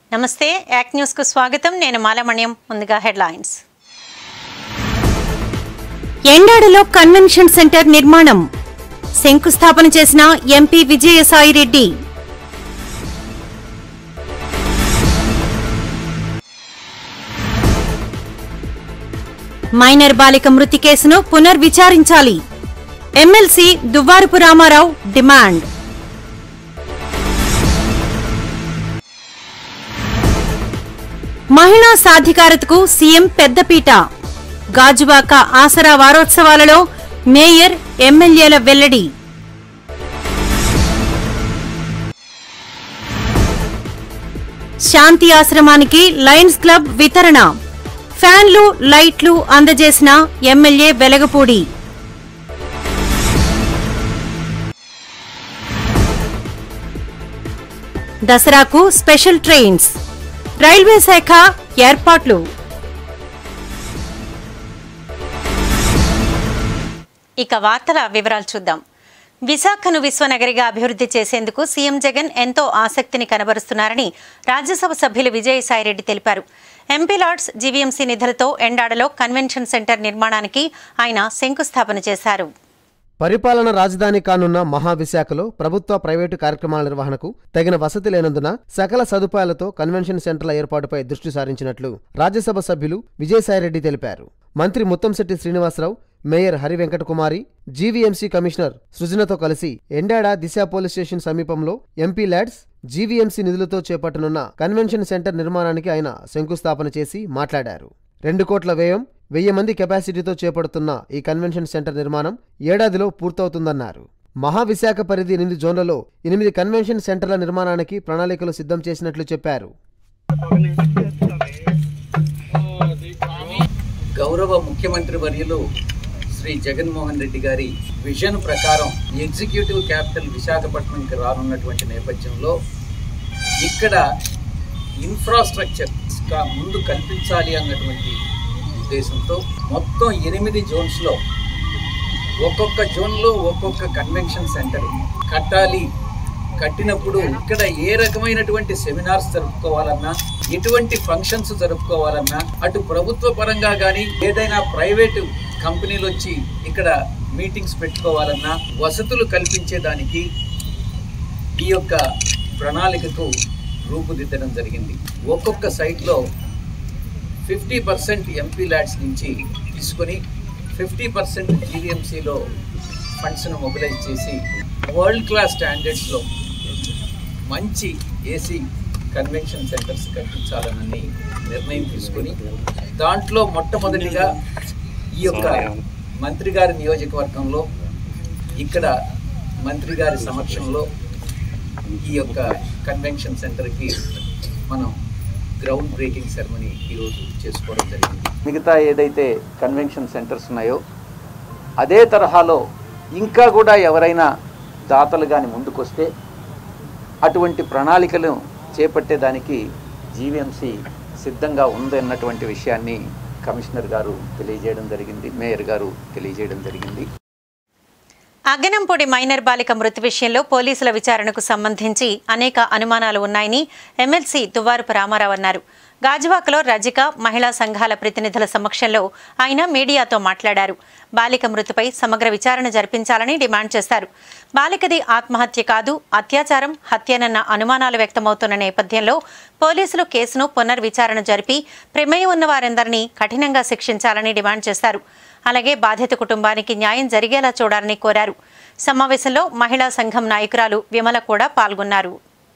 నమస్తే యాక్ న్యూస్కు స్వాగతం నేను మాలమణ్యం ముందుగా హెడ్లైన్స్ ఎండాడలో కన్వెన్షన్ సెంటర్ నిర్మాణం శంకుస్థాపన చేసిన ఎంపీ విజయసాయిరెడ్డి మైనర్ బాలిక మృతి కేసును పునర్విచారించాలి ఎమ్మెల్సీ దువ్వారపు రామారావు డిమాండ్ మహిళా సాధికారతకు సీఎం పెద్దపీట గాజువాక ఆసరా వారోత్సవాలలో మేయర్ ఎమ్మెల్యేల వెల్లడి శాంతి ఆశ్రమానికి లయన్స్ క్లబ్ వితరణ ఫ్యాన్లు లైట్లు అందజేసిన ఎమ్మెల్యే వెలగపూడి దసరాకు స్పెషల్ ట్రైన్స్ రైల్వే శాఖ ఏర్పాట్లు ఇక వార్తల వివరాలు చూద్దాం విశాఖను విశ్వనగరిగా అభివృద్ధి చేసేందుకు సీఎం జగన్ ఎంతో ఆసక్తిని కనబరుస్తున్నారని రాజ్యసభ సభ్యులు విజయసాయిరెడ్డి తెలిపారు ఎంపీ లార్డ్స్ జీవీఎంసీ నిధులతో ఎండాడలో కన్వెన్షన్ సెంటర్ నిర్మాణానికి ఆయన శంకుస్థాపన చేశారు పరిపాలన రాజధాని కానున్న మహావిశాఖలో ప్రభుత్వ ప్రైవేటు కార్యక్రమాల నిర్వహణకు తగిన వసతి లేనందున సకల సదుపాయాలతో కన్వెన్షన్ సెంటర్ల ఏర్పాటుపై దృష్టి సారించినట్లు రాజ్యసభ సభ్యులు విజయసాయిరెడ్డి తెలిపారు మంత్రి Muttamsetti Srinivasarao mayor Hari Venkatakumari GVMC commissioner సృజనతో కలిసి ఎండాడ దిశ పోలీస్ స్టేషన్ సమీపంలో ఎంపీ ల్యాడ్స్ జీవీఎంసీ నిధులతో చేపట్టనున్న కన్వెన్షన్ సెంటర్ నిర్మాణానికి ఆయన శంకుస్థాపన చేసి మాట్లాడారు రెండు కోట్ల వ్యయం వెయ్యి మంది కెపాసిటీతో చేపడుతున్న ఈ కన్వెన్షన్ సెంటర్ నిర్మాణం ఏడాదిలో పూర్తవుతుందన్నారు మహావిశాఖ పరిధి ఎనిమిది జోన్లలో ఎనిమిది కన్వెన్షన్ సెంటర్ల నిర్మాణానికి ప్రణాళికలు సిద్ధం చేసినట్లు చెప్పారు గౌరవ ముఖ్యమంత్రి వర్యులు శ్రీ జగన్మోహన్ రెడ్డి గారి విజన్ ప్రకారం ఎగ్జిక్యూటివ్ క్యాపిటల్ విశాఖపట్నంకి రానున్నటువంటి నేపథ్యంలో ఇక్కడ ఇన్ఫ్రాస్ట్రక్చర్ కా ముందు కల్పించాలి అన్నటువంటి ఉద్దేశంతో మొత్తం ఎనిమిది జోన్స్లో ఒక్కొక్క జోన్లో ఒక్కొక్క కన్వెన్షన్ సెంటర్ కట్టాలి కట్టినప్పుడు ఇక్కడ ఏ రకమైనటువంటి సెమినార్స్ జరుపుకోవాలన్నా ఎటువంటి ఫంక్షన్స్ జరుపుకోవాలన్నా అటు ప్రభుత్వ పరంగా కానీ ఏదైనా ప్రైవేటు కంపెనీలు వచ్చి ఇక్కడ మీటింగ్స్ పెట్టుకోవాలన్నా వసతులు కల్పించేదానికి ఈ యొక్క ప్రణాళికకు రూపుదిద్దడం జరిగింది ఒక్కొక్క సైట్లో ఫిఫ్టీ పర్సెంట్ ఎంపీ ల్యాడ్స్ నుంచి తీసుకొని ఫిఫ్టీ పర్సెంట్ జీవీఎంసీలో ఫండ్స్ను మొబిలైజ్ చేసి వరల్డ్ క్లాస్ స్టాండర్డ్స్లో మంచి ఏసీ కన్వెన్షన్ సెంటర్స్ కల్పించాలనని నిర్ణయం తీసుకొని దాంట్లో మొట్టమొదటిగా ఈ యొక్క మంత్రి గారి నియోజకవర్గంలో ఇక్కడ మంత్రి గారి సమక్షంలో ఈ యొక్క కన్వెన్షన్ సెంటర్కి మనం గ్రౌండ్ బ్రేకింగ్ సెరమనీ ఈరోజు చేసుకోవడం జరిగింది మిగతా ఏదైతే కన్వెన్షన్ సెంటర్స్ ఉన్నాయో అదే తరహాలో ఇంకా కూడా ఎవరైనా దాతలు కానీ ముందుకొస్తే అటువంటి ప్రణాళికలు చేపట్టేదానికి జీవీఎంసీ సిద్ధంగా ఉందన్నటువంటి విషయాన్ని కమిషనర్ గారు తెలియజేయడం జరిగింది మేయర్ గారు తెలియజేయడం జరిగింది అగ్గనంపూడి మైనర్ బాలిక మృతి విషయంలో పోలీసుల విచారణకు సంబంధించి అనేక అనుమానాలు ఉన్నాయని ఎమ్మెల్సీ దువ్వారపు రామారావు అన్నారు గాజువాకలో రజిక మహిళా సంఘాల ప్రతినిధుల సమక్షంలో ఆయన మీడియాతో మాట్లాడారు బాలిక మృతిపై సమగ్ర విచారణ జరిపించాలని డిమాండ్ చేశారు బాలికది ఆత్మహత్య కాదు అత్యాచారం హత్యనన్న అనుమానాలు వ్యక్తమవుతున్న నేపథ్యంలో పోలీసులు కేసును పునర్విచారణ జరిపి ప్రమేయం ఉన్న వారందరినీ కఠినంగా శిక్షించాలని డిమాండ్ చేశారు అలాగే బాధిత కుటుంబానికి న్యాయం జరిగేలా చూడాలని కోరారు సమావేశంలో మహిళా సంఘం నాయకురాలు విమల కూడా పాల్గొన్నారు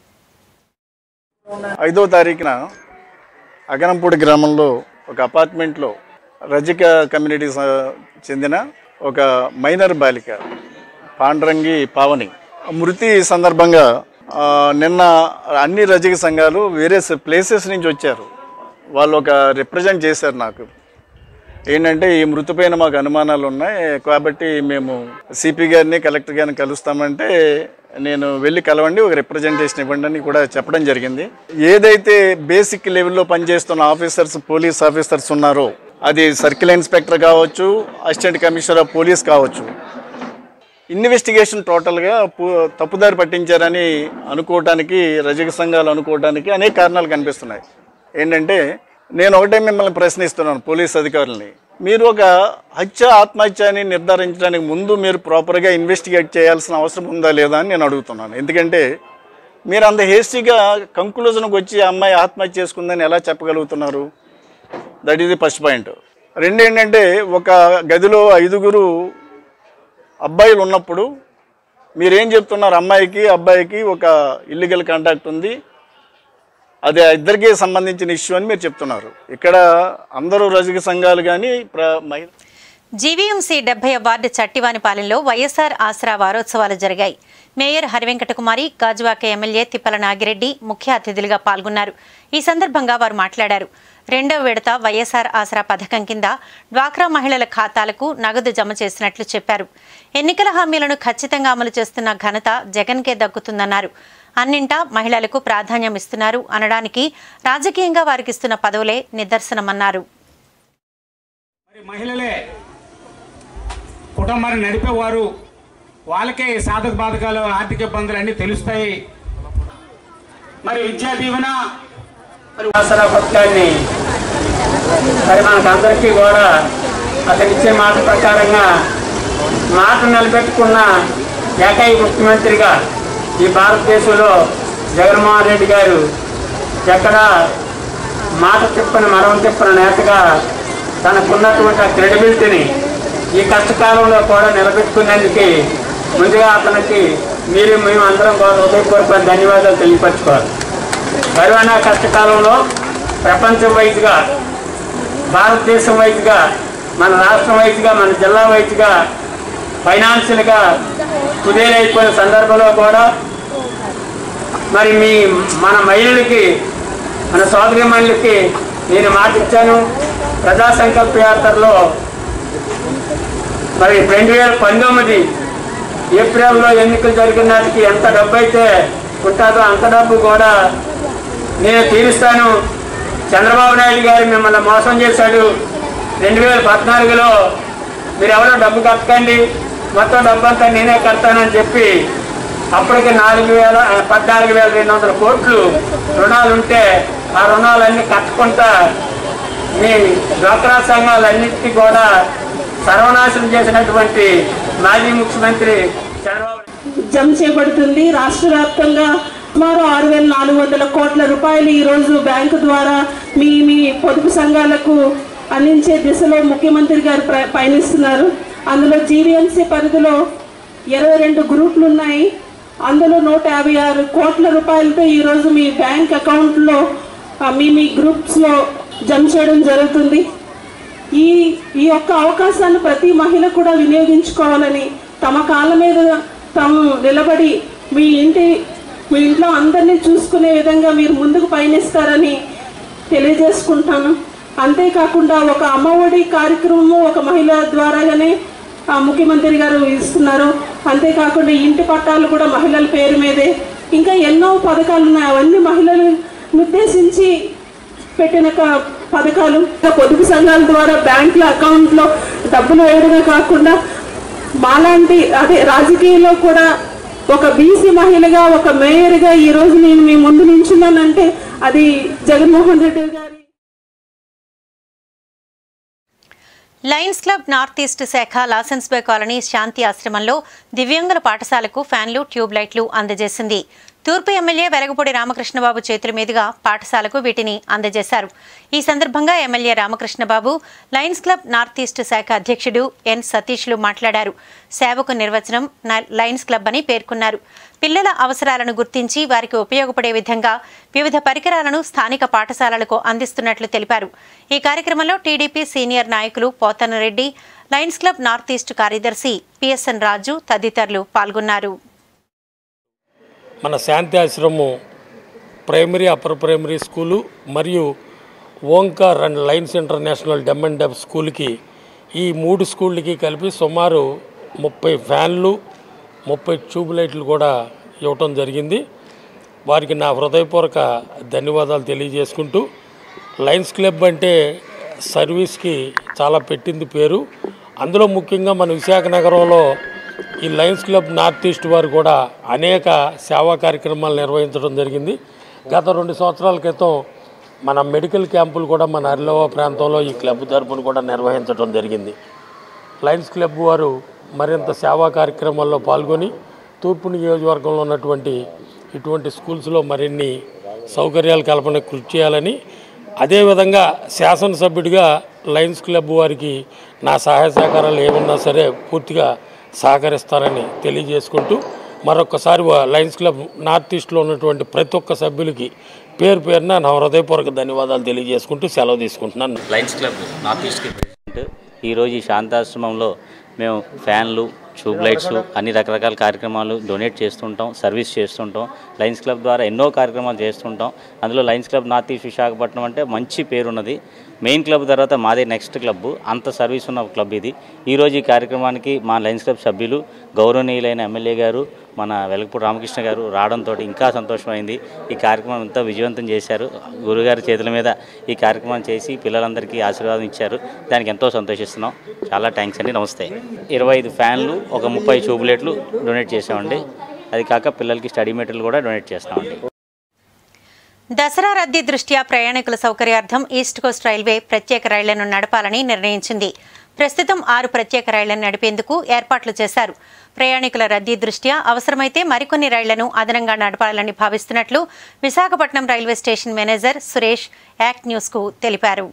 ఐదో తారీఖున అగనంపూడి గ్రామంలో ఒక అపార్ట్మెంట్లో రజిక కమ్యూనిటీకి స- చెందిన ఒక మైనర్ బాలిక పాండ్రంగి పావని మృతి సందర్భంగా ఆ, నిన్న అన్ని రజిక సంఘాలు వేరే ప్లేసెస్ నుంచి వచ్చారు వాళ్ళు ఒక రిప్రజెంట్ చేశారు నాకు ఏంటంటే ఈ మృతిపైన మాకు అనుమానాలు ఉన్నాయి కాబట్టి మేము సిపి గారిని కలెక్టర్ గారిని కలుస్తామంటే నేను వెళ్ళి కలవండి ఒక రిప్రజెంటేషన్ ఇవ్వండి అని కూడా చెప్పడం జరిగింది ఏదైతే బేసిక్ లెవెల్లో పనిచేస్తున్న ఆఫీసర్స్ పోలీస్ ఆఫీసర్స్ ఉన్నారో అది సర్కిల్ ఇన్స్పెక్టర్ కావచ్చు అసిస్టెంట్ కమిషనర్ ఆఫ్ పోలీస్ కావచ్చు ఇన్వెస్టిగేషన్ టోటల్గా పు- తప్పుదారి పట్టించారని అనుకోవటానికి రజక సంఘాలు అనుకోవటానికి అనేక కారణాలు కనిపిస్తున్నాయి ఏంటంటే నేను ఒకటే మిమ్మల్ని ప్రశ్నిస్తున్నాను పోలీస్ అధికారులని మీరు ఒక హత్య ఆత్మహత్య అని నిర్ధారించడానికి ముందు మీరు ప్రాపర్గా ఇన్వెస్టిగేట్ చేయాల్సిన అవసరం ఉందా లేదా అని నేను అడుగుతున్నాను ఎందుకంటే మీరు అంత హేస్టీగా కంక్లూజన్కి వచ్చి ఆ అమ్మాయి ఆత్మహత్య చేసుకుందని ఎలా చెప్పగలుగుతున్నారు that is the first point రెండు ఏంటంటే ఒక గదిలో ఐదుగురు అబ్బాయిలు ఉన్నప్పుడు మీరేం చెప్తున్నారు అమ్మాయికి అబ్బాయికి ఒక ఇల్లీగల్ కాంటాక్ట్ ఉంది అది ఆ ఇద్దరికి సంబంధించిన ఇష్యూ అని మీరు చెప్తున్నారు ఇక్కడ అందరూ రజక సంఘాలు కానీ ప్ర మహిళ జీవీఎంసీ డెబ్బై వార్డు చట్టివానిపాలెంలో వైఎస్ఆర్ ఆసరా వారోత్సవాలు జరిగాయి మేయర్ హరివెంకటకుమారి గాజువాక ఎమ్మెల్యే తిప్పల నాగిరెడ్డి ముఖ్య అతిథులుగా పాల్గొన్నారు ఈ సందర్భంగా వారు మాట్లాడారు రెండవ విడత వైఎస్ఆర్ ఆసరా పథకం కింద డ్వాక్రా మహిళల ఖాతాలకు నగదు జమ చేసినట్లు చెప్పారు ఎన్నికల హామీలను ఖచ్చితంగా అమలు చేస్తున్న ఘనత జగన్కే దక్కుతుందన్నారు అన్నింటా మహిళలకు ప్రాధాన్యం ఇస్తున్నారు అనడానికి రాజకీయంగా వారికిస్తున్న పదవులే నిదర్శనమన్నారు మరి మహిళలే కుటుంబాన్ని నడిపేవారు వాళ్ళకే ఈ సాధక బాధకాలు ఆర్థిక ఇబ్బందులు అన్నీ తెలుస్తాయి మరి విద్యా దీవెన మరి ఆసరా పథకాన్ని మరి మనకందరికీ కూడా అతను ఇచ్చే మాట ప్రకారంగా మాట నిలబెట్టుకున్న ఏకైక ముఖ్యమంత్రిగా ఈ భారతదేశంలో జగన్మోహన్ రెడ్డి గారు ఎక్కడ మాట తిప్పని మరం తిప్పని నేతగా తనకున్నటువంటి ఆ క్రెడిబిలిటీని ఈ కష్టకాలంలో కూడా నిలబెట్టుకునేందుకు ముందుగా అతనికి మీరు మేము అందరం కూడా హృదయపూర్వక ధన్యవాదాలు తెలియపరచుకోవాలి కరోనా కష్టకాలంలో ప్రపంచం వైద్యుగా భారతదేశం వైద్యుగా మన రాష్ట్రం వైద్యుగా మన జిల్లా వైద్యుగా ఫైనాన్షియల్గా కుదేలైపోయిన సందర్భంలో కూడా మరి మీ మన మహిళలకి మన సోదరి మహిళలకి నేను మాట ఇచ్చాను ప్రజా సంకల్ప యాత్రలో మరి రెండు వేల పంతొమ్మిది ఏప్రిల్లో ఎన్నికలు జరిగిన నాటికి ఎంత డబ్బు అయితే ఉంటుందో అంత డబ్బు కూడా నేను తీరుస్తాను చంద్రబాబు నాయుడు గారు మిమ్మల్ని మోసం చేశాడు రెండు వేల పద్నాలుగులో మీరు ఎవరో డబ్బు కట్టకండి మొత్తం డబ్బు అంతా నేనే కడతానని చెప్పి అప్పటికి నాలుగు వేల ఆ, పద్నాలుగు వేల రెండు వందల కోట్లు రుణాలు ఉంటే ఆ రుణాలన్నీ కట్టుకుంటా మీ డ్వాక్రా సంఘాలన్నిటికీ కూడా సర్వనాశనం చేసినటువంటి మాజీ ముఖ్యమంత్రి చంద్రబాబు జమ చేయబడుతుంది రాష్ట్ర వ్యాప్తంగా సుమారు ఆరు వేల నాలుగు వందల కోట్ల రూపాయలు ఈరోజు బ్యాంకు ద్వారా మీ మీ పొదుపు సంఘాలకు అందించే దిశలో ముఖ్యమంత్రి గారు ప్ర- పయనిస్తున్నారు అందులో జీవీఎంసీ పరిధిలో ఇరవై రెండు గ్రూపులు ఉన్నాయి అందులో నూట యాభై ఆరు కోట్ల రూపాయలతో ఈరోజు మీ బ్యాంక్ అకౌంట్లో ఆ, మీ మీ గ్రూప్స్లో జమ చేయడం జరుగుతుంది ఈ ఈ యొక్క అవకాశాన్ని ప్రతి మహిళ కూడా వినియోగించుకోవాలని తమ కాళ్ళ మీద తాము నిలబడి మీ ఇంటి మీ ఇంట్లో అందరినీ చూసుకునే విధంగా మీరు ముందుకు పయనిస్తారని తెలియజేసుకుంటాను అంతేకాకుండా ఒక అమ్మఒడి కార్యక్రమము ఒక మహిళ ద్వారాగానే ఆ ముఖ్యమంత్రి గారు ఇస్తున్నారు అంతేకాకుండా ఇంటి పట్టాలు కూడా మహిళల పేరు మీదే ఇంకా ఎన్నో పథకాలు ఉన్నాయి అవన్నీ మహిళలను ఉద్దేశించి పెట్టిన క- పథకాలు ఇంకా పొదుపు సంఘాల ద్వారా బ్యాంకుల అకౌంట్లో డబ్బులు వేయడమే కాకుండా మాలాంటి అదే రాజకీయంలో కూడా ఒక బీసీ మహిళగా ఒక మేయర్గా ఈ రోజు నేను మీ ముందు నించున్నానంటే అది జగన్మోహన్ రెడ్డి గారి లయన్స్ క్లబ్ నార్త్ ఈస్ట్ శాఖ లాసెన్స్ బై కాలనీ శాంతి ఆశ్రమంలో దివ్యాంగుల పాఠశాలకు ఫ్యాన్లు ట్యూబ్ లైట్లు అందజేసింది తూర్పు ఎమ్మెల్యే వెలగపూడి రామకృష్ణబాబు చేతుల మీదుగా పాఠశాలకు వీటిని అందజేశారు ఈ సందర్భంగా MLA Ramakrishnababu Lions Club North East శాఖ అధ్యక్షుడు ఎన్ సతీష్లు మాట్లాడారు సేవకు నిర్వచనం న- లయన్స్ క్లబ్ అని పేర్కొన్నారు పిల్లల అవసరాలను గుర్తించి వారికి ఉపయోగపడే విధంగా వివిధ పరికరాలను స్థానిక పాఠశాలలకు అందిస్తున్నట్లు తెలిపారు ఈ కార్యక్రమంలో టీడీపీ సీనియర్ నాయకులు Pothanareddy Lions Club North East కార్యదర్శి పిఎస్ఎన్ రాజు తదితరులు పాల్గొన్నారు మన శాంతి ఆశ్రమం ప్రైమరీ అప్పర్ ప్రైమరీ స్కూలు మరియు Omkar and Lions International dumb and deaf స్కూల్కి ఈ మూడు స్కూళ్ళకి కలిపి సుమారు ముప్పై ఫ్యాన్లు ముప్పై ట్యూబ్ లైట్లు కూడా ఇవ్వటం జరిగింది వారికి నా హృదయపూర్వక ధన్యవాదాలు తెలియజేసుకుంటూ లయన్స్ క్లబ్ అంటే సర్వీస్కి చాలా పెట్టింది పేరు అందులో ముఖ్యంగా మన విశాఖ నగరంలో ఈ లయన్స్ క్లబ్ నార్త్ ఈస్ట్ వారు కూడా అనేక సేవా కార్యక్రమాలు నిర్వహించడం జరిగింది గత రెండు సంవత్సరాల క్రితం మన మెడికల్ క్యాంపులు కూడా మన అరిలోవ ప్రాంతంలో ఈ క్లబ్ తరపున కూడా నిర్వహించడం జరిగింది లయన్స్ క్లబ్ వారు మరింత సేవా కార్యక్రమాల్లో పాల్గొని తూర్పు నియోజకవర్గంలో ఉన్నటువంటి ఇటువంటి స్కూల్స్లో మరిన్ని సౌకర్యాల కల్పన కృషి చేయాలని అదేవిధంగా శాసనసభ్యుడిగా లయన్స్ క్లబ్ వారికి నా సహాయ సహకారాలు ఏమన్నా సరే పూర్తిగా సహకరిస్తారని తెలియజేసుకుంటూ మరొకసారి వా- లయన్స్ క్లబ్ నార్త్ ఈస్ట్లో ఉన్నటువంటి ప్రతి ఒక్క సభ్యులకి పేరు పేరున నా హృదయపూర్వక ధన్యవాదాలు తెలియజేసుకుంటూ సెలవు తీసుకుంటున్నాను లయన్స్ క్లబ్ నార్త్ ఈస్ట్కి ప్రెసిడెంట్ ఈరోజు ఈ శాంతాశ్రమంలో మేము ఫ్యాన్లు ట్యూబ్ లైట్స్ అన్ని రకరకాల కార్యక్రమాలు డొనేట్ చేస్తుంటాం సర్వీస్ చేస్తుంటాం లయన్స్ క్లబ్ ద్వారా ఎన్నో కార్యక్రమాలు చేస్తుంటాం అందులో Lions Club North East Visakhapatnam అంటే మంచి పేరున్నది మెయిన్ క్లబ్ తర్వాత మాదే నెక్స్ట్ క్లబ్ అంత సర్వీస్ ఉన్న క్లబ్ ఇది ఈరోజు ఈ కార్యక్రమానికి మా లయన్స్ క్లబ్ సభ్యులు గౌరవనీయులైన ఎమ్మెల్యే గారు మన వెలగపూడి రామకృష్ణ గారు రావడంతో ఇంకా సంతోషమైంది ఈ కార్యక్రమం ఎంతో విజయవంతం చేశారు గురుగారి చేతుల మీద ఈ కార్యక్రమం చేసి పిల్లలందరికీ ఆశీర్వాదం ఇచ్చారు దానికి ఎంతో సంతోషిస్తున్నాం చాలా థ్యాంక్స్ అండి నమస్తే ఇరవై ఐదు ఫ్యాన్లు ఒక ముప్పై ట్యూబ్లైట్లు డొనేట్ చేసామండి అది కాక పిల్లలకి స్టడీ మెటీరియల్ కూడా డొనేట్ చేస్తామండి దసరా రద్దీ దృష్ట్యా ప్రయాణికుల సౌకర్యార్థం ఈస్ట్ కోస్ట్ రైల్వే ప్రత్యేక రైళ్లను నడపాలని నిర్ణయించింది ప్రస్తుతం ఆరు ప్రత్యేక రైళ్లను నడిపేందుకు ఏర్పాట్లు చేశారు ప్రయాణికుల రద్దీ దృష్ట్యా అవసరమైతే మరికొన్ని రైళ్లను అదనంగా నడపాలని భావిస్తున్నట్లు Visakhapatnam railway station manager Suresh act న్యూస్కు తెలిపారు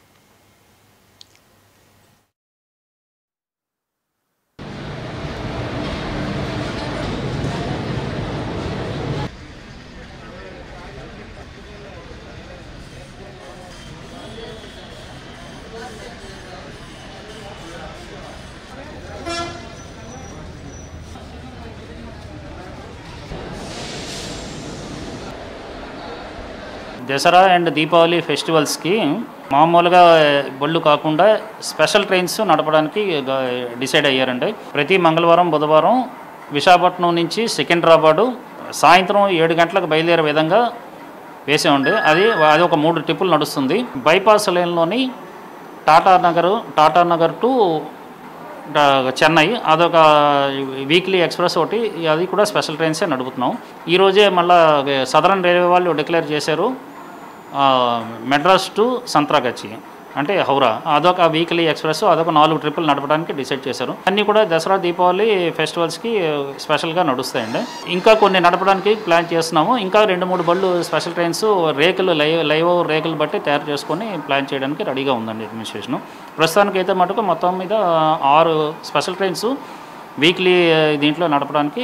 దసరా అండ్ దీపావళి ఫెస్టివల్స్కి మామూలుగా బళ్ళు కాకుండా స్పెషల్ ట్రైన్స్ నడపడానికి గ- డిసైడ్ అయ్యారండి ప్రతి మంగళవారం బుధవారం విశాఖపట్నం నుంచి సికింద్రాబాదు సాయంత్రం ఏడు గంటలకు బయలుదేరే విధంగా వేసామండి అది అది ఒక మూడు ట్రిప్పులు నడుస్తుంది బైపాస్ లైన్లోని టాటా నగర్ టాటా నగర్ టు డా- చెన్నై అదొక వీక్లీ ఎక్స్ప్రెస్ ఒకటి అది కూడా స్పెషల్ ట్రైన్సే నడుపుతున్నాం ఈరోజే మళ్ళా సదరన్ రైల్వే వాళ్ళు డిక్లేర్ చేశారు ఆ, మెడ్రాస్ టు సంత్రాగచ్చి అంటే హౌరా అదొక వీక్లీ ఎక్స్ప్రెస్ అదొక నాలుగు ట్రిప్పులు నడపడానికి డిసైడ్ చేశారు అన్నీ కూడా దసరా దీపావళి ఫెస్టివల్స్కి స్పెషల్గా నడుస్తాయండి ఇంకా కొన్ని నడపడానికి ప్లాన్ చేస్తున్నాము ఇంకా రెండు మూడు బళ్ళు స్పెషల్ ట్రైన్స్ రేకులు లైవ్ లైవ్ రేకులు బట్టి తయారు చేసుకొని ప్లాన్ చేయడానికి రెడీగా ఉందండి అడ్మినిస్ట్రేషన్ ప్రస్తుతానికి అయితే మటుకు మొత్తం మీద ఆరు స్పెషల్ ట్రైన్స్ వీక్లీ దీంట్లో నడపడానికి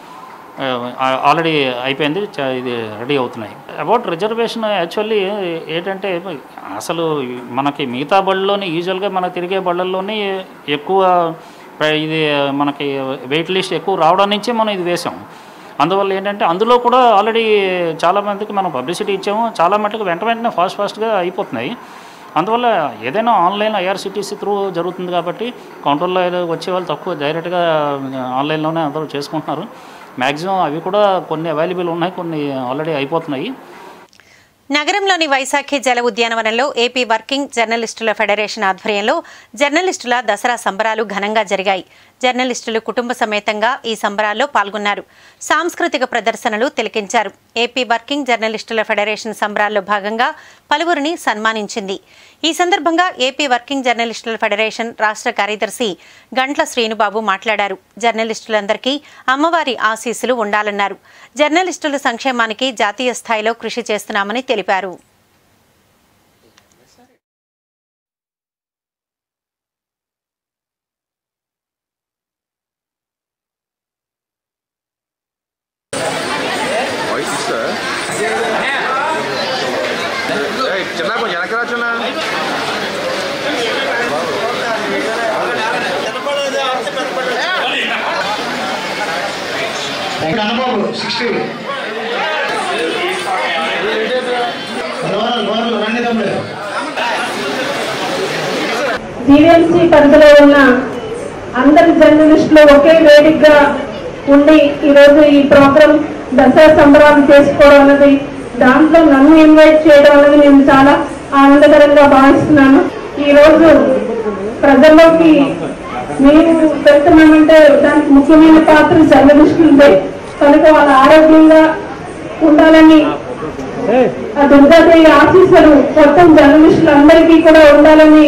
ఆల్రెడీ అయిపోయింది చ- ఇది రెడీ అవుతున్నాయి అబౌట్ రిజర్వేషన్ యాక్చువల్లీ ఏంటంటే అసలు మనకి మిగతా బళ్ళలోని యూజువల్గా మన తిరిగే బళ్ళల్లోని ఎక్కువ ప్ర- ఇది మనకి వెయిట్ లిస్ట్ ఎక్కువ రావడం నుంచే మనం ఇది వేసాం అందువల్ల ఏంటంటే అందులో కూడా ఆల్రెడీ చాలామందికి మనం పబ్లిసిటీ ఇచ్చాము చాలా మటుకు వెంట వెంటనే ఫాస్ట్ ఫాస్ట్గా అయిపోతున్నాయి అందువల్ల ఏదైనా ఆన్లైన్ ఐఆర్సిటీసీ త్రూ జరుగుతుంది కాబట్టి కౌంటర్లో వచ్చే వాళ్ళు తక్కువ డైరెక్ట్గా ఆన్లైన్లోనే అందరూ చేసుకుంటున్నారు మ్యాక్సిమం అవి కూడా కొన్ని అవైలబుల్ ఉన్నాయి కొన్ని ఆల్రెడీ అయిపోతున్నాయి నగరంలోని వైశాఖి జల ఉద్యానవనంలో ఏపీ వర్కింగ్ జర్నలిస్టుల ఫెడరేషన్ ఆధ్వర్యంలో జర్నలిస్టుల దసరా సంబరాలు ఘనంగా జరిగాయి జర్నలిస్టులు కుటుంబ సమేతంగా ఈ సంబరాల్లో పాల్గొన్నారు సాంస్కృతిక ప్రదర్శనలు తిలకించారు ఏపీ వర్కింగ్ జర్నలిస్టుల ఫెడరేషన్ సంబరాల్లో భాగంగా పలువురిని సన్మానించింది ఈ సందర్భంగా ఏపీ వర్కింగ్ జర్నలిస్టుల ఫెడరేషన్ రాష్ట్ర కార్యదర్శి గంట్ల శ్రీనుబాబు మాట్లాడారు జర్నలిస్టులందరికీ అమ్మవారి ఆశీస్సులు ఉండాలన్నారు జర్నలిస్టుల సంక్షేమానికి జాతీయ స్థాయిలో కృషి చేస్తున్నామని తెలిపారు చిన్న కొంచెం వెనకరా చిన్న అనుభవం సిక్స్టీ రండి తమ్ముడు జీవీఎంసీ పరిధిలో ఉన్న అందరి జర్నలిస్టులు ఒకే వేదికగా ఉండి ఈరోజు ఈ ప్రోగ్రాం దసరా సంబరాలు చేసుకోవడం అన్నది దాంట్లో నన్ను ఇన్వైట్ చేయడం అన్నది నేను చాలా ఆనందకరంగా భావిస్తున్నాను ఈరోజు ప్రజల్లోకి మేము పెడుతున్నామంటే దానికి ముఖ్యమైన పాత్ర జర్నలిస్టులదే కనుక వాళ్ళ ఆరోగ్యంగా ఉండాలని ఆ దుర్గాదేవి ఆశీస్సులు మొత్తం జర్నలిస్టులందరికీ కూడా ఉండాలని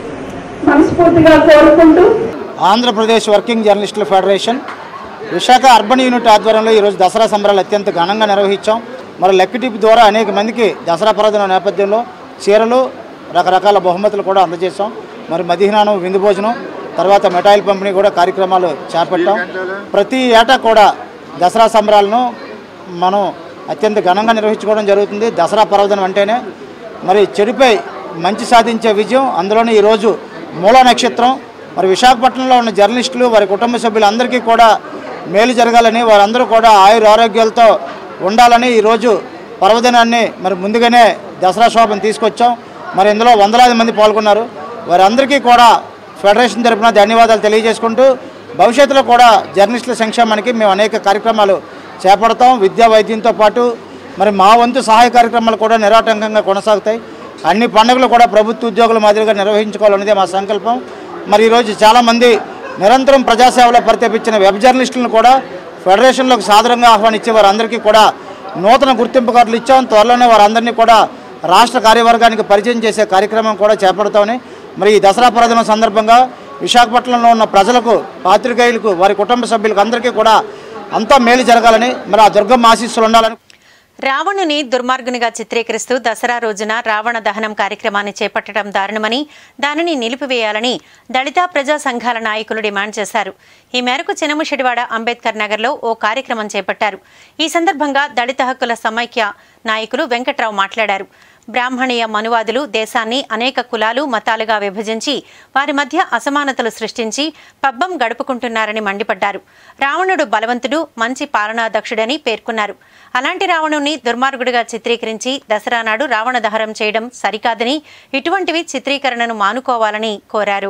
మనస్ఫూర్తిగా కోరుకుంటూ ఆంధ్రప్రదేశ్ వర్కింగ్ జర్నలిస్టుల ఫెడరేషన్ విశాఖ అర్బన్ యూనిట్ ఆధ్వర్యంలో ఈరోజు దసరా సంబరాలు అత్యంత ఘనంగా నిర్వహించాం మరి లెక్కటిప్ ద్వారా అనేక మందికి దసరా పర్వదిన నేపథ్యంలో చీరలు రకరకాల బహుమతులు కూడా అందజేశాం మరి మధ్యాహ్నం విందు భోజనం తర్వాత మిఠాయిల పంపిణీ కూడా కార్యక్రమాలు చేపట్టాం ప్రతి ఏటా కూడా దసరా సంబరాలను మనం అత్యంత ఘనంగా నిర్వహించుకోవడం జరుగుతుంది దసరా పర్వదినం అంటేనే మరి చెడుపై మంచి సాధించే విజయం అందులోనే ఈరోజు మూల నక్షత్రం మరి విశాఖపట్నంలో ఉన్న జర్నలిస్టులు వారి కుటుంబ సభ్యులందరికీ కూడా మేలు జరగాలని వారందరూ కూడా ఆయుర ఆరోగ్యాలతో ఉండాలని ఈరోజు పర్వదినాన్ని మరి ముందుగానే దసరా శోభను తీసుకొచ్చాం మరి ఇందులో వందలాది మంది పాల్గొన్నారు వారందరికీ కూడా ఫెడరేషన్ తరపున ధన్యవాదాలు తెలియజేసుకుంటూ భవిష్యత్తులో కూడా జర్నలిస్టుల సంక్షేమానికి మేము అనేక కార్యక్రమాలు చేపడతాం విద్యా వైద్యంతో పాటు మరి మా వంతు సహాయ కార్యక్రమాలు కూడా నిరాటంకంగా కొనసాగుతాయి అన్ని పండుగలు కూడా ప్రభుత్వ ఉద్యోగుల మాదిరిగా నిర్వహించుకోవాలనేదే మా సంకల్పం మరి ఈరోజు చాలామంది నిరంతరం ప్రజాసేవలో పరితపించిన వెబ్ జర్నలిస్టులను కూడా ఫెడరేషన్లోకి సాదరంగా ఆహ్వానించి వారందరికీ కూడా నూతన గుర్తింపు కార్డులు ఇచ్చాం త్వరలోనే వారందరినీ కూడా రాష్ట్ర కార్యవర్గానికి పరిచయం చేసే కార్యక్రమం కూడా చేపడతామని మరి ఈ దసరా పర్వదినం సందర్భంగా విశాఖపట్నంలో ఉన్న ప్రజలకు పాత్రికేయులకు వారి కుటుంబ సభ్యులకు అందరికీ కూడా అంతా మేలు జరగాలని మరి ఆ దుర్గమ్మ ఆశీస్సులు ఉండాలని రావణుని దుర్మార్గునిగా చిత్రీకరిస్తూ దసరా రోజున రావణ దహనం కార్యక్రమాన్ని చేపట్టడం దారుణమని దానిని నిలిపివేయాలని దళిత ప్రజా సంఘాల నాయకులు డిమాండ్ చేశారు ఈ మేరకు చినముషిడివాడ అంబేద్కర్ నగర్లో ఓ కార్యక్రమం చేపట్టారు ఈ సందర్భంగా దళిత హక్కుల సమైక్య నాయకులు వెంకట్రావు మాట్లాడారు బ్రాహ్మణీయ మనువాదులు దేశాన్ని అనేక కులాలు మతాలుగా విభజించి వారి మధ్య అసమానతలు సృష్టించి పబ్బం గడుపుకుంటున్నారని మండిపడ్డారు రావణుడు బలవంతుడు మంచి పాలనాదక్షుడని పేర్కొన్నారు అలాంటి రావణుని దుర్మార్గుడిగా చిత్రీకరించి దసరా నాడు రావణ దహనం చేయడం సరికాదని ఇటువంటివి చిత్రీకరణను మానుకోవాలని కోరారు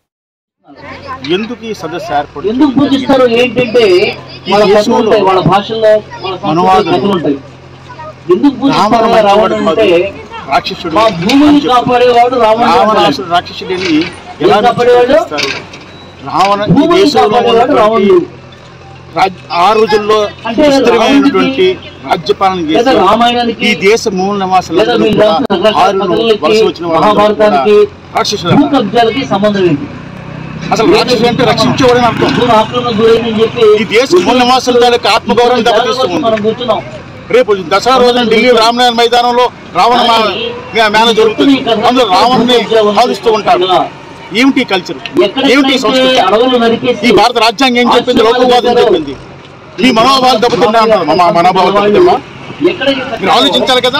ఎందుకు ఈ సదస్సు ఏర్పడి ఎందుకు పూజిస్తారు ఏంటంటే వాళ్ళ కథలు ఉంటాయి వాళ్ళ భాషల్లో వాళ్ళ సంస్కృతిలో కథలు ఉంటాయి ఎందుకు పూజిస్తారు రావణుడు అంటే రాక్షసుడు మా భూమిని కాపాడేవాడు రావణుడు అంటారు. రావణాసుడు రాక్షసుడిని ఎలా ఏం కాపాడేవాడు? చిత్రీకరిస్తారు? రావణ ఈ భూమిని దేశంలో కాపాడేవాడు ఉన్నటువంటి రావణుడు. రాజ్- ఆ రోజుల్లో అంటే విస్తృతమైనటువంటి రాజ్యపాలన లేదా చేసి రామాయణానికి ఈ దేశ మూల లేదా నివాసులందరూ వీళ్ళు కూడా రాసిన రకరకాల ఆరులు కథలకి, వలస వచ్చిన వాళ్ళందరూ కూడా మహాభారతానికి రాక్షసులు భూ కబ్జాలకి సంబంధం ఏంటి అసలు రాక్షసుడు అంటే రక్షించేవాడని అర్థం భూమి ఆక్రమణ గురైందని చెప్పి ఈ దేశ మూల నివాసుల తాలూకు ఆత్మగౌరవం దెబ్బతీస్తూ ఉంది మనం కూర్చున్నాం రేపు దసరా రోజున ఢిల్లీ రామనాథ్ మైదానంలో రావణ మా- మేళ జరుగుతుంది అందులో రావణ్ని ఆదిస్తూ ఉంటారు ఏమిటి ఈ కల్చర్ ఏమిటి ఈ సంస్కృతి అడవులు నరికేసి ఈ భారత రాజ్యాంగం ఏం చెప్పింది లోకవాదం చెప్పింది ఈ మనోభావాలు దెబ్బతిన్నా అన్నారు మా మనోభావాలు దెబ్బతిన్నా మీరు ఆలోచించాలి కదా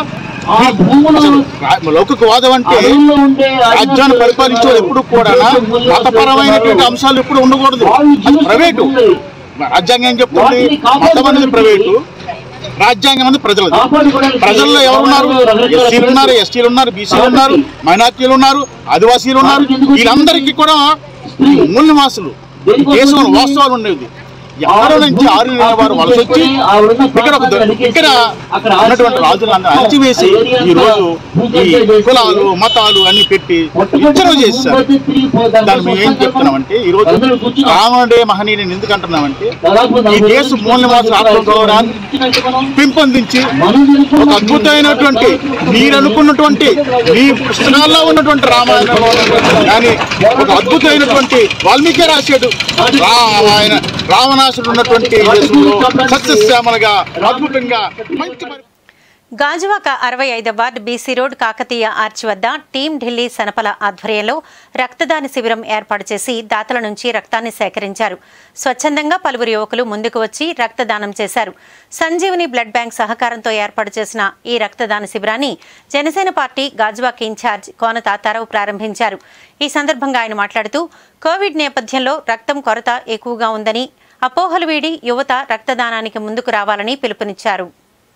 అసలు రా- లౌకికవాదం అంటే అడవుల్లో ఉండే రాజ్యాన్ని పరిపాలించేవాడు ఎప్పుడు కూడా మతపరమైనటువంటి అంశాలు ఎప్పుడు ఉండకూడదు అది ప్రైవేటు రాజ్యాంగం ఏం చెప్తుంది మతం అనేది ప్రైవేటు రాజ్యాంగం అనేది ప్రజలది ప్రజల్లో ఎవరున్నారు ఎస్సీలు ఉన్నారు ఎస్టీలు ఉన్నారు బీసీలు ఉన్నారు మైనార్టీలు ఉన్నారు ఆదివాసీలు ఉన్నారు వీళ్ళందరికీ కూడా మూల నివాసులు ఈ దేశంలో వాస్తవాలు ఉండేది ఎవరో నుంచి ఆరు నెలల వారు వలస వచ్చి ఇక్కడ ఒక దొ- ఇక్కడ ఉన్నటువంటి రాజులందరూ అణచివేసి ఈ రోజు ఈ కులాలు మతాలు అన్ని పెట్టి విచ్చనం చేశారు దాన్ని మేము ఏం చెప్తున్నామంటే ఈ రోజు రావణుడే మహనీయుని ఎందుకు అంటున్నామంటే ఈ దేశ మూల నివాసుల ఆత్మగౌరవాన్ని పెంపొందించి ఒక అద్భుతమైనటువంటి మీరు అనుకున్నటువంటి మీ పుస్తకాల్లో ఉన్నటువంటి రామాయణంలో ఉన్నటువంటి కానీ ఒక అద్భుతమైనటువంటి వాల్మీకి రాశాడు రామాయణ రావణాసుడు ఉన్నటువంటి దేశంలో సస్యశ్యామలుగా అద్భుతంగా మంచి పరి- గాజువాక అరవై ఐదవ ward BC road Kakatiya arch వద్ద టీం ఢిల్లీ సనపల ఆధ్వర్యంలో రక్తదాన శిబిరం ఏర్పాటు చేసి దాతల నుంచి రక్తాన్ని సేకరించారు స్వచ్ఛందంగా పలువురు యువకులు ముందుకు వచ్చి రక్తదానం చేశారు సంజీవని బ్లడ్ బ్యాంక్ సహకారంతో ఏర్పాటు చేసిన ఈ రక్తదాన శిబిరాన్ని జనసేన పార్టీ గాజువాక ఇన్ఛార్జ్ కోన తాతారావు ప్రారంభించారు ఈ సందర్భంగా ఆయన మాట్లాడుతూ కోవిడ్ నేపథ్యంలో రక్తం కొరత ఎక్కువగా ఉందని అపోహలు వీడి యువత రక్తదానానికి ముందుకు రావాలని పిలుపునిచ్చారు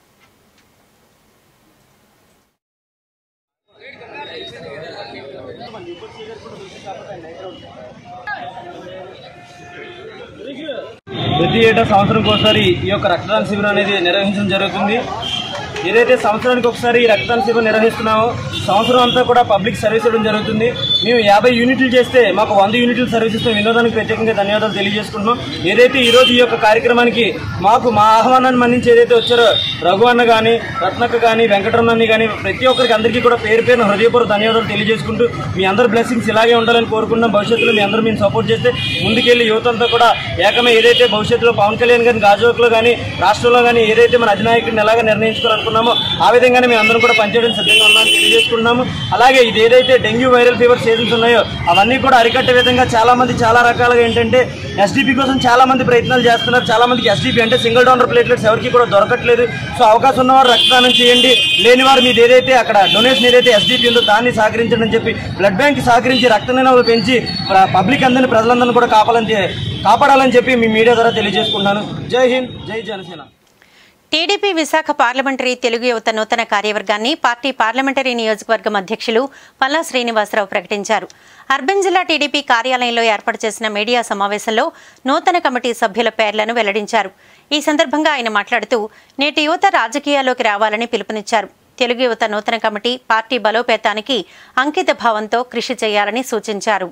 ప్రతి ఏటా సంవత్సరంకి ఒకసారి ఈ యొక్క రక్తదాన శిబిరం అనేది నిర్వహించడం జరుగుతుంది ఏదైతే సంవత్సరానికి ఒకసారి ఈ రక్తదాన శిబిరం నిర్వహిస్తున్నామో సంవత్సరం అంతా కూడా పబ్లిక్ సర్వీస్ ఇవ్వడం జరుగుతుంది మేము యాభై యూనిట్లు చేస్తే మాకు వంద యూనిట్లు సర్వీస్ ఇస్తాం వినోదానికి ప్రత్యేకంగా ధన్యవాదాలు తెలియజేసుకుంటున్నాం ఏదైతే ఈ రోజు ఈ యొక్క కార్యక్రమానికి మాకు మా ఆహ్వానాన్ని మన్నించి ఏదైతే వచ్చారో రఘు అన్న కానీ రత్నక్క కానీ వెంకటరమణని కానీ ప్రతి ఒక్కరికి అందరికీ కూడా పేరు పేరున హృదయపూర్వక ధన్యవాదాలు తెలియజేసుకుంటూ మీ అందరి బ్లెస్సింగ్స్ ఇలాగే ఉండాలని కోరుకుంటున్నాం భవిష్యత్తులో మీ అందరూ మేము సపోర్ట్ చేస్తే ముందుకెళ్లి యువత అంతా కూడా ఏకమే ఏదైతే భవిష్యత్తులో పవన్ కళ్యాణ్ గారిని గాజువాకలో కానీ రాష్ట్రంలో కానీ ఏదైతే మన అధినాయకుడిని ఎలాగ నిర్ణయించుకోవాలనుకున్నామో ఆ విధంగానే మేము అందరం కూడా పనిచేయడం సిద్ధంగా ఉన్నామని తెలియజేసుకుంటున్నాము అలాగే ఇది ఏదైతే డెంగ్యూ వైరల్ ఫీవర్ సీజన్స్ ఉన్నాయో అవన్నీ కూడా అరికట్టే విధంగా చాలా మంది చాలా రకాలుగా ఏంటంటే ఎస్డిపి కోసం చాలా మంది ప్రయత్నాలు చేస్తున్నారు చాలా మందికి ఎస్డిపి అంటే సింగిల్ డోనర్ ప్లేట్లెట్స్ ఎవరికి కూడా దొరకట్లేదు సో అవకాశం ఉన్నవారు రక్తదానం చేయండి లేని వారు మీది ఏదైతే అక్కడ డొనేషన్ ఏదైతే ఎస్డిపి ఉందో దాన్ని సహకరించండి అని చెప్పి బ్లడ్ బ్యాంక్ సహకరించి రక్త నిల్వలు పెంచి ప్ర- పబ్లిక్ అందరినీ ప్రజలందరినీ కూడా కాపాలని చే- కాపాడాలని చెప్పి మీ మీడియా ద్వారా తెలియజేసుకుంటున్నాను జై హింద్ జై జనసేన టీడీపీ విశాఖ పార్లమెంటరీ తెలుగు యువత నూతన కార్యవర్గాన్ని పార్టీ పార్లమెంటరీ నియోజకవర్గం అధ్యక్షులు పల్లా శ్రీనివాసరావు ప్రకటించారు అర్బన్ జిల్లా టీడీపీ కార్యాలయంలో ఏర్పాటు చేసిన మీడియా సమావేశంలో నూతన కమిటీ సభ్యుల పేర్లను వెల్లడించారు ఈ సందర్భంగా ఆయన మాట్లాడుతూ నేటి యువత రాజకీయాల్లోకి రావాలని పిలుపునిచ్చారు తెలుగు యువత నూతన కమిటీ పార్టీ బలోపేతానికి అంకిత భావంతో కృషి చేయాలని సూచించారు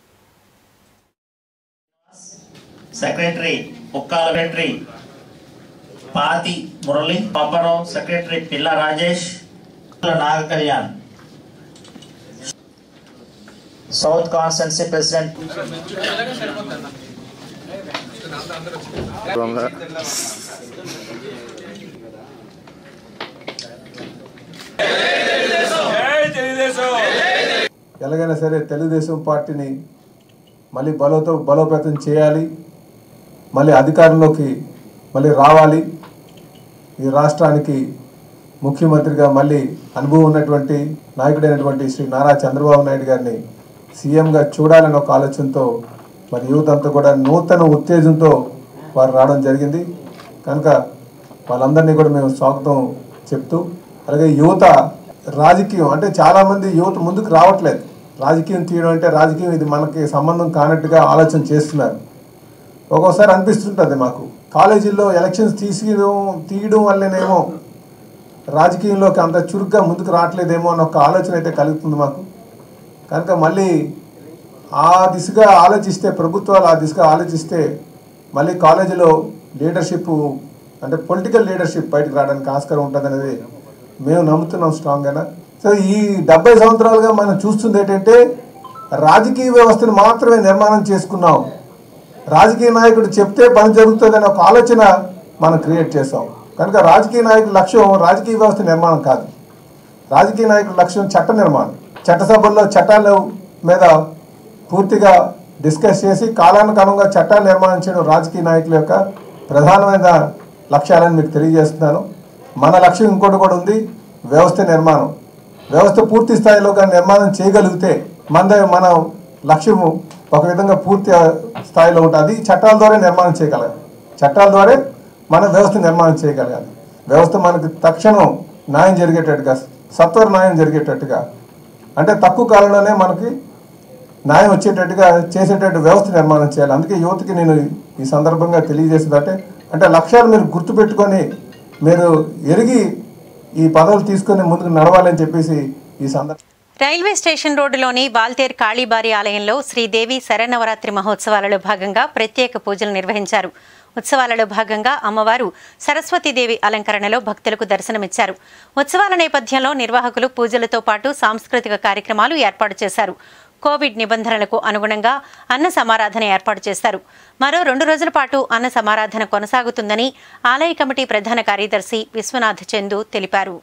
సెక్రటరీ ఉక్కాల సెక్రటరీ పాతి Murali Paparao secretary Pilla Rajesh Naga Kalyan south constituency president ఎలాగైనా సరే తెలుగుదేశం పార్టీని మళ్ళీ బలోతో బలోపేతం చేయాలి మళ్ళీ అధికారంలోకి మళ్ళీ రావాలి ఈ రాష్ట్రానికి ముఖ్యమంత్రిగా మళ్ళీ అనుభవం ఉన్నటువంటి నాయకుడైనటువంటి శ్రీ నారా చంద్రబాబు నాయుడు గారిని సీఎంగా చూడాలనే ఒక ఆలోచనతో మరి యువత అంతా కూడా నూతన ఉత్తేజంతో వారు రావడం జరిగింది కనుక వాళ్ళందరినీ కూడా మేము స్వాగతం చెప్తూ అలాగే యువత రాజకీయం అంటే చాలామంది యువత ముందుకు రావట్లేదు రాజకీయం తీయడం అంటే రాజకీయం ఇది మనకి సంబంధం కానట్టుగా ఆలోచన చేస్తున్నారు ఒక్కోసారి అనిపిస్తుంటుంది మాకు కాలేజీల్లో ఎలక్షన్స్ తీసేయడం తీయడం వల్లనేమో రాజకీయంలోకి అంత చురుగ్గా ముందుకు రావట్లేదేమో అన్న ఒక ఆలోచన అయితే కలుగుతుంది మాకు కనుక మళ్ళీ ఆ దిశగా ఆలోచిస్తే ప్రభుత్వాలు ఆ దిశగా ఆలోచిస్తే మళ్ళీ కాలేజీలో లీడర్షిప్ అంటే పొలిటికల్ లీడర్షిప్ బయటకు రావడానికి ఆస్కారం ఉంటుంది అనేది మేము నమ్ముతున్నాం స్ట్రాంగ్గా సో ఈ డెబ్బై సంవత్సరాలుగా మనం చూస్తుంది ఏంటంటే రాజకీయ వ్యవస్థను మాత్రమే నిర్మాణం చేసుకున్నాం రాజకీయ నాయకుడు చెప్తే పని జరుగుతుందనే ఒక ఆలోచన మనం క్రియేట్ చేసాం కనుక రాజకీయ నాయకుల లక్ష్యం రాజకీయ వ్యవస్థ నిర్మాణం కాదు రాజకీయ నాయకుల లక్ష్యం చట్ట నిర్మాణం చట్టసభల్లో చట్టాల మీద పూర్తిగా డిస్కస్ చేసి కాలానికి అనుగుణంగా చట్టాలు నిర్మాణం చేయడం రాజకీయ నాయకుల యొక్క ప్రధానమైన లక్ష్యాలని మీకు తెలియజేస్తున్నాను మన లక్ష్యం ఇంకోటి కూడా ఉంది వ్యవస్థ నిర్మాణం వ్యవస్థ పూర్తి స్థాయిలో కానీ నిర్మాణం చేయగలిగితే మన మన లక్ష్యము ఒక విధంగా పూర్తి స్థాయిలో ఉంటుంది చట్టాల ద్వారా నిర్మాణం చేయగలగాలి చట్టాల ద్వారా మన వ్యవస్థ నిర్మాణం చేయగలగాలి వ్యవస్థ మనకి తక్షణం న్యాయం జరిగేటట్టుగా సత్వర న్యాయం జరిగేటట్టుగా అంటే తక్కువ కాలంలోనే మనకి న్యాయం వచ్చేటట్టుగా చేసేటట్టు వ్యవస్థ నిర్మాణం చేయాలి అందుకే యువతకి నేను ఈ సందర్భంగా తెలియజేసేదంటే అంటే లక్ష్యాలు మీరు గుర్తుపెట్టుకొని మీరు ఎరిగి ఈ పదవులు తీసుకొని ముందుకు నడవాలని చెప్పేసి ఈ సందర్భం రైల్వే స్టేషన్ రోడ్డులోని బాల్తేర్ కాళీబారి ఆలయంలో శ్రీదేవి శరన్నవరాత్రి మహోత్సవాలలో భాగంగా ప్రత్యేక పూజలు నిర్వహించారు ఉత్సవాలలో భాగంగా అమ్మవారు సరస్వతీదేవి అలంకరణలో భక్తులకు దర్శనమిచ్చారు ఉత్సవాల నేపథ్యంలో నిర్వాహకులు పూజలతో పాటు సాంస్కృతిక కార్యక్రమాలు ఏర్పాటు చేశారు కోవిడ్ నిబంధనలకు అనుగుణంగా అన్న సమారాధన ఏర్పాటు చేశారు మరో రెండు రోజుల పాటు అన్న సమారాధన కొనసాగుతుందని ఆలయ కమిటీ ప్రధాన కార్యదర్శి విశ్వనాథ్ చందు తెలిపారు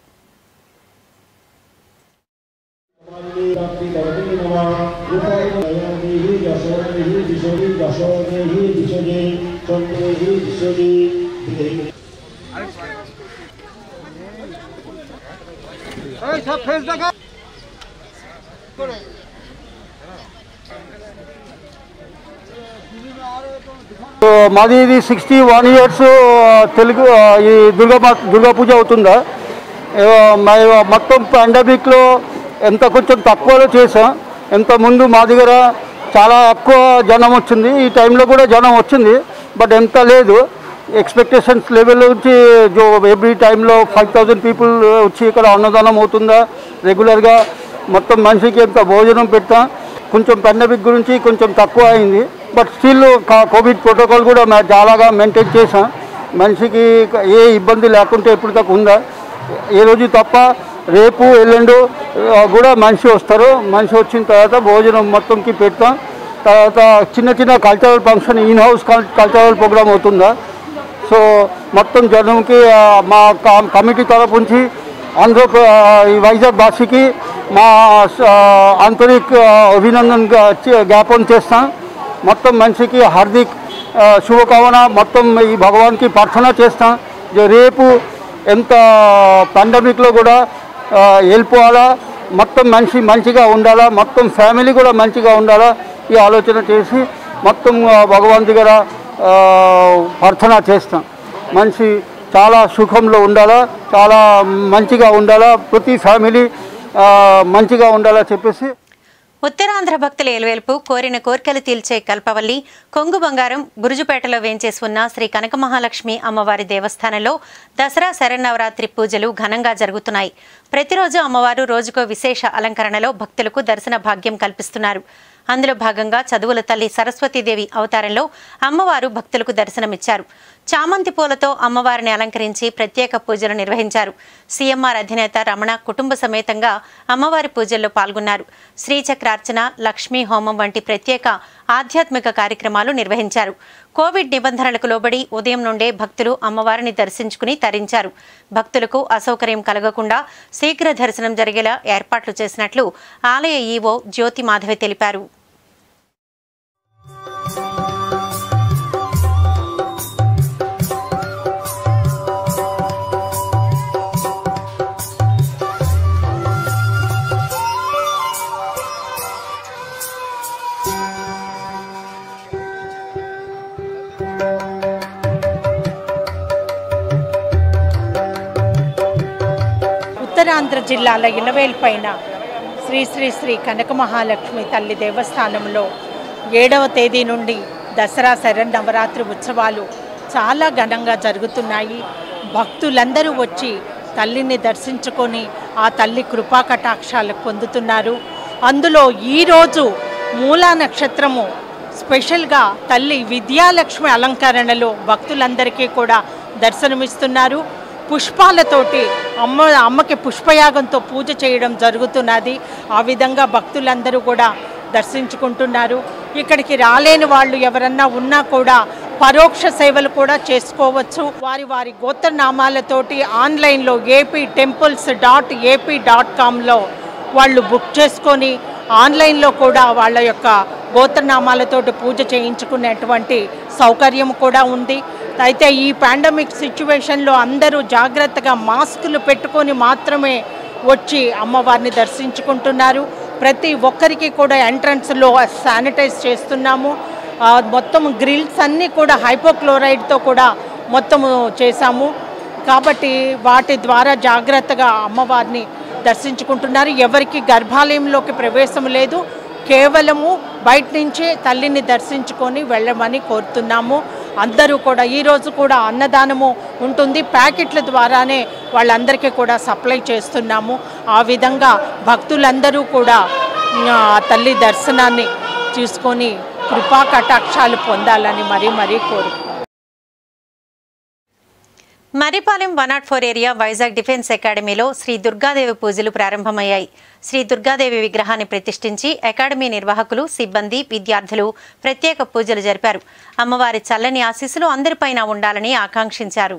మాది ఇది సిక్స్టీ వన్ ఇయర్స్ తెలుగు ఆ, ఈ దుర్గా మా- దుర్గా పూజ అవుతుందా ఏ, మరి మొత్తం పాండమిక్లో ఎంత కొంచెం తక్కువలో చేసాం ఎంత ముందు మా దగ్గర చాలా ఎక్కువ జనం వచ్చింది ఈ టైంలో కూడా జనం వచ్చింది బట్ ఎంత లేదు ఎక్స్పెక్టేషన్స్ లెవెల్ నుంచి జో ఎవ్రీ టైంలో ఫైవ్ థౌజండ్ పీపుల్ వచ్చి ఇక్కడ అన్నదానం అవుతుందా రెగ్యులర్గా మొత్తం మనిషికి ఎంత భోజనం పెడతాం కొంచెం పెండమిక్ గురించి కొంచెం తక్కువ అయింది బట్ స్టిల్ కోవిడ్ ప్రోటోకాల్ కూడా మేము చాలాగా మెయింటైన్ చేసాం మనిషికి ఏ ఇబ్బంది లేకుంటే ఎప్పుడు దాకా ఉందా ఏ రోజు తప్ప రేపు ఎల్లుండు ఆ, కూడా మనిషి వస్తారు మనిషి వచ్చిన తర్వాత భోజనం మొత్తంకి పెడతాం తర్వాత చిన్న చిన్న cultural function in house cultural programme అవుతుందా సో మొత్తం జనంకి ఆ, మా క- కమిటీ తరపు నుంచి ఆంధ్ర ప్ర- ఈ వైజాగ్ భాషకి మా ఆ, ఆంతరిక్ ఆ, అభినందన్ గా- చే- జ్ఞాపనం చేస్తాం మొత్తం మనిషికి హార్దిక్ ఆ, శుభకామన మొత్తం ఈ భగవాన్కి ప్రార్థన చేస్తాం జో రేపు ఎంత పాండమిక్లో కూడా ఆ, వెళ్ళిపోవాలా మొత్తం మనిషి మంచిగా ఉండాలా మొత్తం ఫ్యామిలీ కూడా మంచిగా ఉండాలా ఈ ఆలోచన చేసి మొత్తం ఆ, భగవాన్ దగ్గర ఆ, ప్రార్థన చేస్తాం మనిషి చాలా సుఖంలో ఉండాలా చాలా మంచిగా ఉండాలా ప్రతి ఫ్యామిలీ ఆ, మంచిగా ఉండాలా చెప్పేసి ఉత్తరాంధ్ర భక్తుల ఎలువెల్పు కోరిన కోర్కెలు తీల్చే కల్పవల్లి కొంగు బంగారం బురుజుపేటలో వేంచేసి ఉన్న శ్రీ కనక మహాలక్ష్మి అమ్మవారి దేవస్థానంలో దసరా శరన్నవరాత్రి పూజలు ఘనంగా జరుగుతున్నాయి ప్రతిరోజు అమ్మవారు రోజుకో విశేష అలంకరణలో భక్తులకు దర్శన భాగ్యం కల్పిస్తున్నారు అందులో భాగంగా చదువుల తల్లి సరస్వతీదేవి అవతారంలో అమ్మవారు భక్తులకు దర్శనమిచ్చారు చామంతి పూలతో అమ్మవారిని అలంకరించి ప్రత్యేక పూజలు నిర్వహించారు సీఎంఆర్ అధినేత రమణ కుటుంబ సమేతంగా అమ్మవారి పూజల్లో పాల్గొన్నారు శ్రీచక్రార్చన లక్ష్మీ హోమం వంటి ప్రత్యేక ఆధ్యాత్మిక కార్యక్రమాలు నిర్వహించారు కోవిడ్ నిబంధనలకు లోబడి ఉదయం నుండే భక్తులు అమ్మవారిని దర్శించుకుని తరించారు భక్తులకు అసౌకర్యం కలగకుండా శీఘ్ర దర్శనం జరిగేలా ఏర్పాట్లు చేసినట్లు ఆలయ ఈవో జ్యోతి మాధవి తెలిపారు ఉత్తరాంధ్ర జిల్లాల ఇలవేల్పైన శ్రీ శ్రీ శ్రీ కనక మహాలక్ష్మి తల్లి దేవస్థానంలో ఏడవ తేదీ నుండి దసరా శరన్నవరాత్రి ఉత్సవాలు చాలా ఘనంగా జరుగుతున్నాయి భక్తులందరూ వచ్చి తల్లిని దర్శించుకొని ఆ తల్లి కృపా కటాక్షాలు పొందుతున్నారు అందులో ఈరోజు మూలా నక్షత్రము స్పెషల్గా తల్లి విద్యాలక్ష్మి అలంకరణలో భక్తులందరికీ కూడా దర్శనమిస్తున్నారు పుష్పాలతోటి అమ్మ అమ్మకి పుష్పయాగంతో పూజ చేయడం జరుగుతున్నది ఆ విధంగా భక్తులందరూ కూడా దర్శించుకుంటున్నారు ఇక్కడికి రాలేని వాళ్ళు ఎవరన్నా ఉన్నా కూడా పరోక్ష సేవలు కూడా చేసుకోవచ్చు వారి వారి గోత్రనామాలతోటి ఆన్లైన్లో AP temples dot AP dot కామ్లో వాళ్ళు బుక్ చేసుకొని ఆన్లైన్లో కూడా వాళ్ళ యొక్క గోత్రనామాలతోటి పూజ చేయించుకునేటువంటి సౌకర్యం కూడా ఉంది అయితే ఈ పాండమిక్ సిచ్యువేషన్లో అందరూ జాగ్రత్తగా మాస్కులు పెట్టుకొని మాత్రమే వచ్చి అమ్మవారిని దర్శించుకుంటున్నారు ప్రతి ఒక్కరికి కూడా ఎంట్రన్స్లో శానిటైజ్ చేస్తున్నాము ఆ, మొత్తం గ్రిల్స్ అన్నీ కూడా హైపోక్లోరైడ్తో కూడా మొత్తము చేశాము కాబట్టి వాటి ద్వారా జాగ్రత్తగా అమ్మవారిని దర్శించుకుంటున్నారు ఎవరికి గర్భాలయంలోకి ప్రవేశం లేదు కేవలము బయట నుంచే తల్లిని దర్శించుకొని వెళ్ళమని కోరుతున్నాము అందరూ కూడా ఈరోజు కూడా అన్నదానము ఉంటుంది ప్యాకెట్ల ద్వారానే వాళ్ళందరికీ కూడా సప్లై చేస్తున్నాము ఆ విధంగా భక్తులందరూ కూడా ఆ, తల్లి దర్శనాన్ని చూసుకొని కృపా కటాక్షాలు పొందాలని మరీ మరీ కోరు Marripalem one naught four area Vizag defence అకాడమీలో శ్రీ దుర్గాదేవి పూజలు ప్రారంభమయ్యాయి శ్రీ దుర్గాదేవి విగ్రహాన్ని ప్రతిష్ఠించి అకాడమీ నిర్వాహకులు సిబ్బంది విద్యార్థులు ప్రత్యేక పూజలు జరిపారు అమ్మవారి చల్లని ఆశీస్సులు అందరిపైన ఉండాలని ఆకాంక్షించారు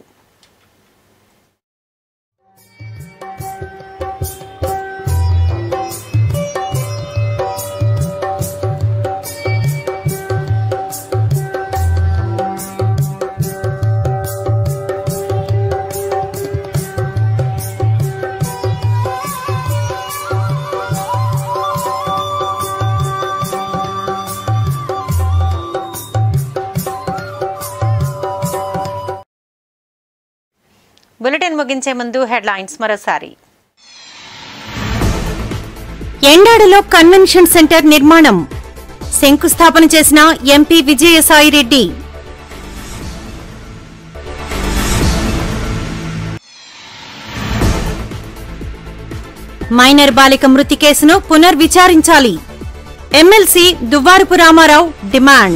బులెటిన్ ముగించే ముందు హెడ్లైన్స్ మరోసారి ఎండాడలో కన్వెన్షన్ సెంటర్ నిర్మాణం శంకుస్థాపన చేసిన ఎంపీ విజయసాయిరెడ్డి మైనర్ బాలిక మృతి కేసును పునర్విచారించాలి ఎమ్మెల్సీ దువ్వారపు రామారావు డిమాండ్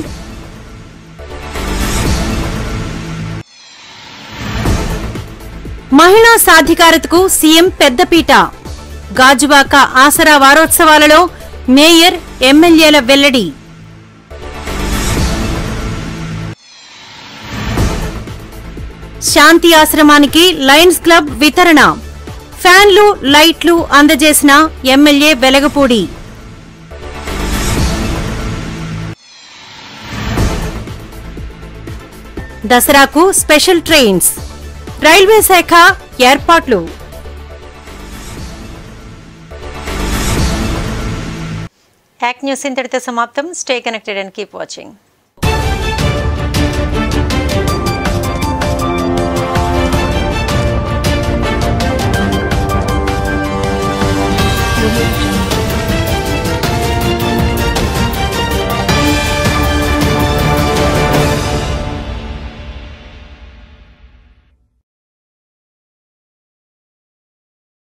మహిళా సాధికారతకు సీఎం పెద్దపీట గాజువాక ఆసరా వారోత్సవాలలో మేయర్ ఎమ్మెల్యేల వెల్లడి శాంతి ఆశ్రమానికి లయన్స్ క్లబ్ వితరణ ఫ్యాన్లు లైట్లు అందజేసిన ఎమ్మెల్యే వెలగపూడి దసరాకు స్పెషల్ ట్రైన్స్ రైల్వే శాఖ ఏర్పాట్లు యాక్ న్యూస్ ఇంతటితో సమాప్తం stay connected and keep watching